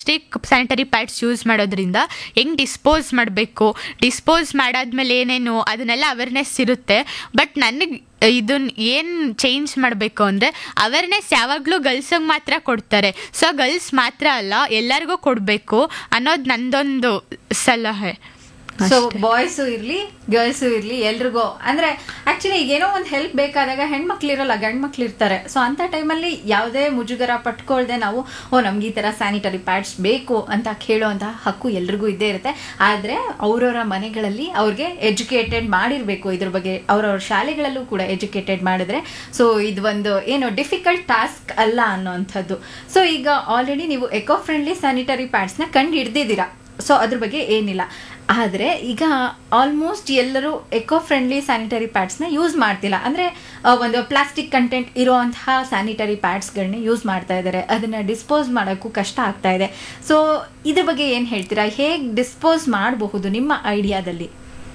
Plastic sanitary pads use ಮಾಡೋದ್ರಿಂದ ಹೆಂಗೆ dispose ಮಾಡಬೇಕು ಡಿಸ್ಪೋಸ್ ಮಾಡಾದ್ಮೇಲೆ ಏನೇನು ಅದನ್ನೆಲ್ಲ ಅವೇರ್ನೆಸ್ ಇರುತ್ತೆ ಬಟ್ ನನಗೆ ಇದನ್ನ ಏನು ಚೇಂಜ್ ಮಾಡಬೇಕು ಅಂದರೆ ಅವೇರ್ನೆಸ್ ಯಾವಾಗಲೂ ಗರ್ಲ್ಸಿಗೆ ಮಾತ್ರ ಕೊಡ್ತಾರೆ ಸೊ ಗರ್ಲ್ಸ್ ಮಾತ್ರ ಅಲ್ಲ ಎಲ್ಲರಿಗೂ ಕೊಡಬೇಕು ಅನ್ನೋದು ನಂದೊಂದು ಸಲಹೆ ಸೊ ಅಷ್ಟೇ. ಬಾಯ್ಸು ಇರ್ಲಿ ಗರ್ಲ್ಸು ಇರ್ಲಿ ಎಲ್ರಿಗೂ ಅಂದ್ರೆ ಆಕ್ಚುಲಿ ಈಗ ಏನೋ ಒಂದು ಹೆಲ್ಪ್ ಬೇಕಾದಾಗ ಹೆಣ್ಮಕ್ಳು ಇರಲ್ಲ ಗಂಡ್ ಮಕ್ಳು ಇರ್ತಾರೆ ಸೊ ಅಂತ ಟೈಮಲ್ಲಿ ಯಾವುದೇ ಮುಜುಗರ ಪಟ್ಕೊಳ್ದೆ ನಾವು ಓ ನಮ್ಗೆ ಈ ತರ ಸ್ಯಾನಿಟರಿ ಪ್ಯಾಡ್ಸ್ ಬೇಕು ಅಂತ ಕೇಳೋಂತಹ ಹಕ್ಕು ಎಲ್ರಿಗೂ ಇದ್ದೇ ಇರುತ್ತೆ ಆದ್ರೆ ಅವ್ರವ್ರ ಮನೆಗಳಲ್ಲಿ ಅವ್ರಿಗೆ ಎಜುಕೇಟೆಡ್ ಮಾಡಿರ್ಬೇಕು ಇದ್ರ ಬಗ್ಗೆ ಅವ್ರವ್ರ ಶಾಲೆಗಳಲ್ಲೂ ಕೂಡ ಎಜುಕೇಟೆಡ್ ಮಾಡಿದ್ರೆ ಸೊ ಇದು ಒಂದು ಏನು ಡಿಫಿಕಲ್ಟ್ ಟಾಸ್ಕ್ ಅಲ್ಲ ಅನ್ನೋಂಥದ್ದು ಸೊ ಈಗ ಆಲ್ರೆಡಿ ನೀವು ಎಕೋ ಫ್ರೆಂಡ್ಲಿ ಸ್ಯಾನಿಟರಿ ಪ್ಯಾಡ್ಸ್ನ ಕಂಡು ಹಿಡ್ದಿದ್ದೀರಾ ಸೊ ಅದ್ರ ಬಗ್ಗೆ ಏನಿಲ್ಲ ಆದರೆ ಈಗ ಆಲ್ಮೋಸ್ಟ್ ಎಲ್ಲರೂ ಎಕೋ ಫ್ರೆಂಡ್ಲಿ ಸ್ಯಾನಿಟರಿ ಪ್ಯಾಡ್ಸ್ನ ಯೂಸ್ ಮಾಡ್ತಿಲ್ಲ ಅಂದರೆ ಒಂದು ಪ್ಲಾಸ್ಟಿಕ್ ಕಂಟೆಂಟ್ ಇರುವಂತಹ ಸ್ಯಾನಿಟರಿ ಪ್ಯಾಡ್ಸ್ಗಳನ್ನ ಯೂಸ್ ಮಾಡ್ತಾ ಇದ್ದಾರೆ ಅದನ್ನು ಡಿಸ್ಪೋಸ್ ಮಾಡೋಕ್ಕೂ ಕಷ್ಟ ಆಗ್ತಾ ಇದೆ ಸೊ ಇದ್ರ ಬಗ್ಗೆ ಏನು ಹೇಳ್ತೀರಾ ಹೇಗೆ ಡಿಸ್ಪೋಸ್ ಮಾಡಬಹುದು ನಿಮ್ಮ ಐಡಿಯಾದಲ್ಲಿ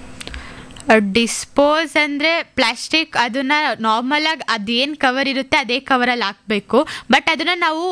ಡಿಸ್ಪೋಸ್ ಅಂದರೆ ಪ್ಲಾಸ್ಟಿಕ್ ಅದನ್ನ ನಾರ್ಮಲ್ ಆಗಿ ಅದೇನು ಕವರ್ ಇರುತ್ತೆ ಅದೇ ಕವರಲ್ಲಿ ಹಾಕಬೇಕು ಬಟ್ ಅದನ್ನ ನಾವು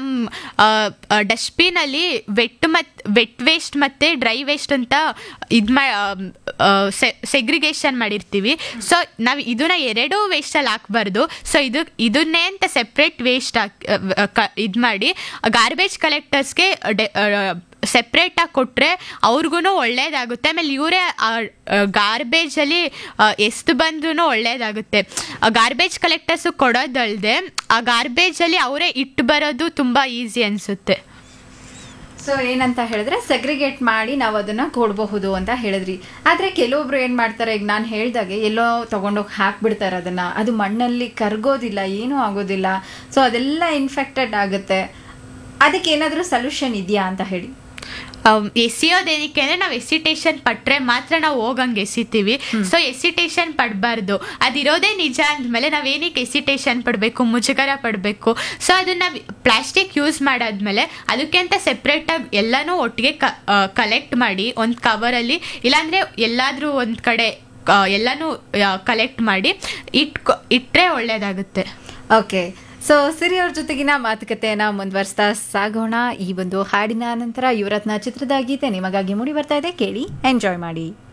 ನಮ್ಮ ಡಸ್ಟ್ಬಿನಲ್ಲಿ ವೆಟ್ ಮತ್ತು ವೆಟ್ ವೇಸ್ಟ್ ಮತ್ತು ಡ್ರೈ ವೇಸ್ಟ್ ಅಂತ ಇದು ಮಾ ಸೆಗ್ರಿಗೇಷನ್ ಮಾಡಿರ್ತೀವಿ ಸೊ ನಾವು ಇದನ್ನ ಎರಡೂ ವೇಸ್ಟಲ್ಲಿ ಹಾಕ್ಬಾರ್ದು ಸೊ ಇದು ಇದನ್ನೇ ಅಂತ ಸೆಪ್ರೇಟ್ ವೇಸ್ಟ್ ಹಾಕಿ ಇದು ಮಾಡಿ ಗಾರ್ಬೇಜ್ ಕಲೆಕ್ಟರ್ಸ್ಗೆ ಸೆಪ್ರೇಟಾಗಿ ಕೊಟ್ಟರೆ ಅವ್ರಿಗೂ ಒಳ್ಳೇದಾಗುತ್ತೆ ಆಮೇಲೆ ಇವರೇ ಗಾರ್ಬೇಜಲ್ಲಿ ಎಷ್ಟು ಬಂದ್ರೂ ಒಳ್ಳೇದಾಗುತ್ತೆ ಗಾರ್ಬೇಜ್ ಕಲೆಕ್ಟರ್ಸು ಕೊಡೋದಲ್ಲದೆ ಆ ಗಾರ್ಬೇಜಲ್ಲಿ ಅವರೇ ಇಟ್ಟು ಬರೋದು ತುಂಬ ಈಸಿ ಅನಿಸುತ್ತೆ ಸೊ ಏನಂತ ಹೇಳಿದ್ರೆ ಸೆಗ್ರಿಗೇಟ್ ಮಾಡಿ ನಾವು ಅದನ್ನ ಕೊಡಬಹುದು ಅಂತ ಹೇಳಿದ್ರಿ ಆದ್ರೆ ಕೆಲವೊಬ್ರು ಏನ್ ಮಾಡ್ತಾರೆ ಈಗ ನಾನು ಹೇಳ್ದಾಗೆ ಎಲ್ಲೋ ತಗೊಂಡೋಗಿ ಹಾಕ್ಬಿಡ್ತಾರೆ ಅದನ್ನ ಅದು ಮಣ್ಣಲ್ಲಿ ಕರ್ಗೋದಿಲ್ಲ ಏನೂ ಆಗೋದಿಲ್ಲ ಸೊ ಅದೆಲ್ಲ ಇನ್ಫೆಕ್ಟೆಡ್ ಆಗುತ್ತೆ ಅದಕ್ಕೆ ಏನಾದರೂ ಸೊಲ್ಯೂಷನ್ ಇದೆಯಾ ಅಂತ ಹೇಳಿ ಎಸಿಯೋದೇನಕ್ಕೆ ಅಂದರೆ ನಾವು ಎಸಿಟೇಷನ್ ಪಟ್ರೆ ಮಾತ್ರ ನಾವು ಹೋಗಂಗೆ ಎಸಿತೀವಿ ಸೊ ಎಸಿಟೇಷನ್ ಪಡಬಾರ್ದು ಅದಿರೋದೇ ನಿಜ ಅಂದಮೇಲೆ ನಾವೇನಕ್ಕೆ ಎಸಿಟೇಷನ್ ಪಡಬೇಕು ಮುಜುಗರ ಪಡಬೇಕು ಸೊ ಅದನ್ನ ಪ್ಲಾಸ್ಟಿಕ್ ಯೂಸ್ ಮಾಡಾದ್ಮೇಲೆ ಅದಕ್ಕೆ ಅಂತ ಸೆಪ್ರೇಟಾಗಿ ಎಲ್ಲನೂ ಒಟ್ಟಿಗೆ ಕಲೆಕ್ಟ್ ಮಾಡಿ ಒಂದು ಕವರಲ್ಲಿ ಇಲ್ಲಾಂದರೆ ಎಲ್ಲಾದರೂ ಒಂದು ಕಡೆ ಆ, ಎಲ್ಲನೂ ಕಲೆಕ್ಟ್ ಮಾಡಿ ಇಟ್ಕೊ ಇಟ್ಟರೆ ಒಳ್ಳೆಯದಾಗುತ್ತೆ ಓಕೆ ಸೊ ಸಿರಿ ಅವ್ರ ಜೊತೆಗಿನ ಮಾತುಕತೆಯನ್ನ ಮುಂದುವರಿಸ್ತಾ ಸಾಗೋಣ ಈ ಒಂದು ಹಾಡಿನ ನಂತರ ಯುವರತ್ನ ಚಿತ್ರದ ಗೀತೆ ನಿಮಗಾಗಿ ಮೂಡಿ ಬರ್ತಾ ಇದೆ ಕೇಳಿ ಎಂಜಾಯ್ ಮಾಡಿ